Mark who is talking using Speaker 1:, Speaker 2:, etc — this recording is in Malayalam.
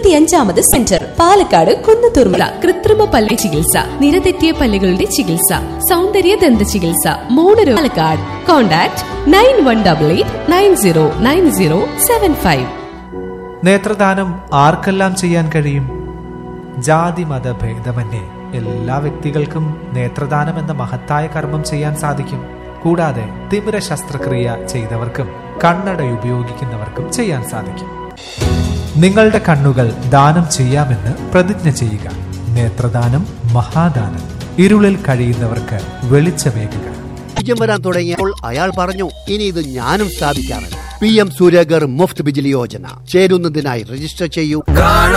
Speaker 1: ഇരുപത്തിയഞ്ചാമത് സെന്റർ പാലക്കാട് കുന്നത്തൂർമല കൃത്രിമ പല്ല് ചികിത്സ നിരതെറ്റിയ പല്ലുകളുടെ ചികിത്സ സൗന്ദര്യ ദന്ത ചികിത്സ മൂന്ന് Palakkad contact nine one double eight nine zero nine zero seven five
Speaker 2: നേത്രദാനം ആർക്കെല്ലാം ചെയ്യാൻ കഴിയും ജാതി മത ഭേദമന്യേ എല്ലാ വ്യക്തികൾക്കും നേത്രദാനം എന്ന മഹത്തായ കർമ്മം ചെയ്യാൻ സാധിക്കും കൂടാതെ തിമിര ശസ്ത്രക്രിയ ചെയ്തവർക്കും കണ്ണട ഉപയോഗിക്കുന്നവർക്കും ചെയ്യാൻ സാധിക്കും നിങ്ങളുടെ കണ്ണുകൾ ദാനം ചെയ്യാമെന്ന് പ്രതിജ്ഞ ചെയ്യുക നേത്രദാനം മഹാദാനം ഇരുളിൽ കഴിയുന്നവർക്ക് വെളിച്ചമേകുക
Speaker 3: വിജയം വരാൻ തുടങ്ങിയപ്പോൾ അയാൾ പറഞ്ഞു ഇനി ഇത് ഞാനും സ്ഥാപിക്കാറുണ്ട് പി എം സൂര്യഗർ മുഫ്ത് ബിജിലി യോജന ചേരുന്നതിനായി രജിസ്റ്റർ ചെയ്യൂ